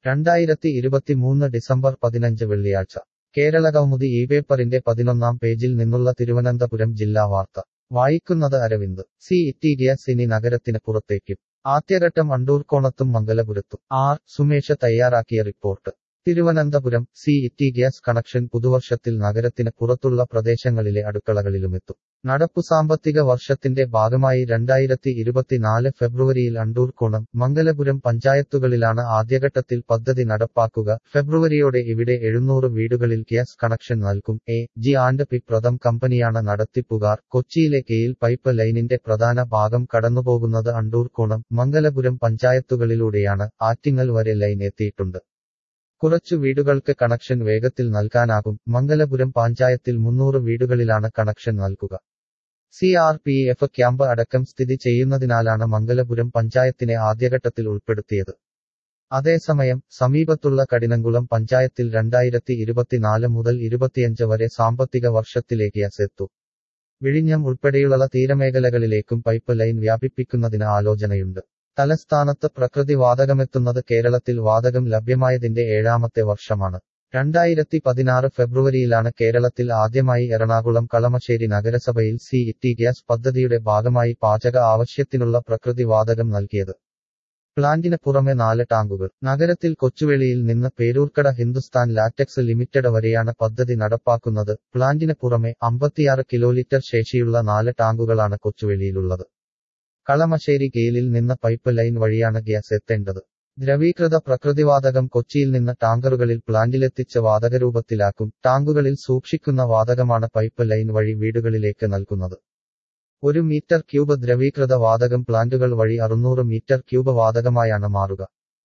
രണ്ടായിരത്തി ഇരുപത്തിമൂന്ന് ഡിസംബർ പതിനഞ്ച് വെള്ളിയാഴ്ച കേരളകൗമുദി ഈ പേപ്പറിന്റെ പതിനൊന്നാം പേജിൽ നിന്നുള്ള തിരുവനന്തപുരം ജില്ലാ വാർത്ത വായിക്കുന്നത് അരവിന്ദ് സി ഇറ്റി ഗ്യാസ് ഇനി നഗരത്തിന് പുറത്തേക്കും ആദ്യഘട്ടം അണ്ടൂർക്കോണത്തും മംഗലപുരത്തും ആർ സുമേഷ് തയ്യാറാക്കിയ report Thiruvananthapuram city gas connection പുതുവർഷത്തിൽ നഗരത്തിന് പുറത്തുള്ള പ്രദേശങ്ങളിലെ അടുക്കളകളിലുമെത്തും നടപ്പു സാമ്പത്തിക വർഷത്തിന്റെ ഭാഗമായി രണ്ടായിരത്തി ഇരുപത്തിനാല് ഫെബ്രുവരിയിൽ അണ്ടൂർക്കോണം മംഗലപുരം പഞ്ചായത്തുകളിലാണ് ആദ്യഘട്ടത്തിൽ പദ്ധതി നടപ്പാക്കുക ഫെബ്രുവരിയോടെ ഇവിടെ എഴുന്നൂറ് വീടുകളിൽ ഗ്യാസ് കണക്ഷൻ നൽകും A G and P Pratham കമ്പനിയാണ് നടത്തിപ്പുകാർ കൊച്ചിയിലെ കെയിൽ പൈപ്പ് ലൈനിന്റെ പ്രധാന ഭാഗം കടന്നുപോകുന്നത് അണ്ടൂർക്കോണം മംഗലപുരം പഞ്ചായത്തുകളിലൂടെയാണ് ആറ്റിങ്ങൽ വരെ ലൈൻ എത്തിയിട്ടുണ്ട് കുറച്ചു വീടുകൾക്ക് കണക്ഷൻ വേഗത്തിൽ നൽകാനാകും മംഗലപുരം പഞ്ചായത്തിൽ മുന്നൂറ് വീടുകളിലാണ് കണക്ഷൻ നൽകുക C R P F camp അടക്കം സ്ഥിതി ചെയ്യുന്നതിനാലാണ് മംഗലപുരം പഞ്ചായത്തിനെ ആദ്യഘട്ടത്തിൽ ഉൾപ്പെടുത്തിയത് അതേസമയം സമീപത്തുള്ള കടിനംകുളം പഞ്ചായത്തിൽ രണ്ടായിരത്തി ഇരുപത്തിനാല് മുതൽ ഇരുപത്തിയഞ്ച് വരെ സാമ്പത്തിക വർഷത്തിലേക്ക് ഗ്യാസ് വിഴിഞ്ഞം ഉൾപ്പെടെയുള്ള തീരമേഖലകളിലേക്കും പൈപ്പ് ലൈൻ വ്യാപിപ്പിക്കുന്നതിന് ആലോചനയുണ്ട് തലസ്ഥാനത്ത് പ്രകൃതി വാതകമെത്തുന്നത് കേരളത്തിൽ വാതകം ലഭ്യമായതിന്റെ ഏഴാമത്തെ വർഷമാണ് രണ്ടായിരത്തി പതിനാറ് ഫെബ്രുവരിയിലാണ് കേരളത്തിൽ ആദ്യമായി എറണാകുളം കളമശ്ശേരി നഗരസഭയിൽ സി ഇറ്റി ഗ്യാസ് പദ്ധതിയുടെ ഭാഗമായി പാചക ആവശ്യത്തിനുള്ള പ്രകൃതി വാതകം നൽകിയത് പ്ലാന്റിന് പുറമെ നാല് ടാങ്കുകൾ നഗരത്തിൽ കൊച്ചുവേളിയിൽ നിന്ന് പേരൂർക്കട ഹിന്ദുസ്ഥാൻ ലാറ്റക്സ് ലിമിറ്റഡ് വരെയാണ് പദ്ധതി നടപ്പാക്കുന്നത് പ്ലാന്റിന് പുറമെ അമ്പത്തിയാറ് കിലോലിറ്റർ ശേഷിയുള്ള നാല് ടാങ്കുകളാണ് കൊച്ചുവേളിയിലുള്ളത് കളമശ്ശേരി ഗെയിലിൽ നിന്ന് പൈപ്പ് ലൈൻ വഴിയാണ് ഗ്യാസ് എത്തേണ്ടത് ദ്രവീകൃത പ്രകൃതിവാതകം കൊച്ചിയിൽ നിന്ന് ടാങ്കറുകളിൽ പ്ലാന്റിലെത്തിച്ച് വാതകരൂപത്തിലാക്കും ടാങ്കുകളിൽ സൂക്ഷിക്കുന്ന വാതകമാണ് പൈപ്പ് ലൈൻ വഴി വീടുകളിലേക്ക് നൽകുന്നത് ഒരു മീറ്റർ ക്യൂബ് ദ്രവീകൃത വാതകം പ്ലാന്റുകൾ വഴി അറുന്നൂറ് മീറ്റർ ക്യൂബ് വാതകമായാണ് മാറുക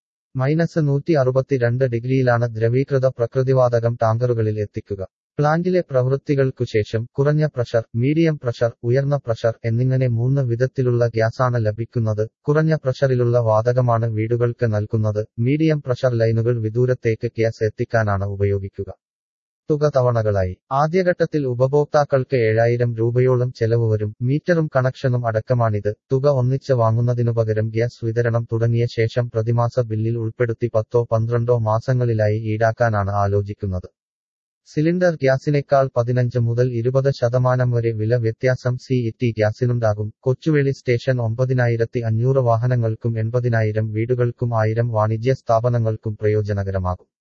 മൈനസ് നൂറ്റി അറുപത്തിരണ്ട് ഡിഗ്രിയിലാണ് ദ്രവീകൃത പ്രകൃതിവാതകം ടാങ്കറുകളിൽ എത്തിക്കുക പ്ലാന്റിലെ പ്രവൃത്തികൾക്കു ശേഷം കുറഞ്ഞ പ്രഷർ മീഡിയം പ്രഷർ ഉയർന്ന പ്രഷർ എന്നിങ്ങനെ മൂന്ന് വിധത്തിലുള്ള ഗ്യാസാണ് ലഭിക്കുന്നത് കുറഞ്ഞ പ്രഷറിലുള്ള വാതകമാണ് വീടുകൾക്ക് നൽകുന്നത് മീഡിയം പ്രഷർ ലൈനുകൾ വിദൂരത്തേക്ക് ഗ്യാസ് എത്തിക്കാനാണ് ഉപയോഗിക്കുക തുക തവണകളായി ആദ്യഘട്ടത്തിൽ ഉപഭോക്താക്കൾക്ക് ഏഴായിരം രൂപയോളം ചെലവ് വരും മീറ്ററും കണക്ഷനും അടക്കമാണിത് തുക ഒന്നിച്ച് വാങ്ങുന്നതിനു പകരം ഗ്യാസ് വിതരണം തുടങ്ങിയ ശേഷം പ്രതിമാസ ബില്ലിൽ ഉൾപ്പെടുത്തി പത്തോ പന്ത്രണ്ടോ മാസങ്ങളിലായി ഈടാക്കാനാണ് ആലോചിക്കുന്നത് സിലിണ്ടർ ഗ്യാസിനേക്കാൾ പതിനഞ്ച് മുതൽ ഇരുപത് ശതമാനം വരെ വില വ്യത്യാസം സി ഇറ്റി ഗ്യാസിനുണ്ടാകും കൊച്ചുവേളി സ്റ്റേഷൻ ഒമ്പതിനായിരത്തി അഞ്ഞൂറ് വാഹനങ്ങൾക്കും എൺപതിനായിരം വീടുകൾക്കും ആയിരം വാണിജ്യ സ്ഥാപനങ്ങൾക്കും പ്രയോജനകരമാകും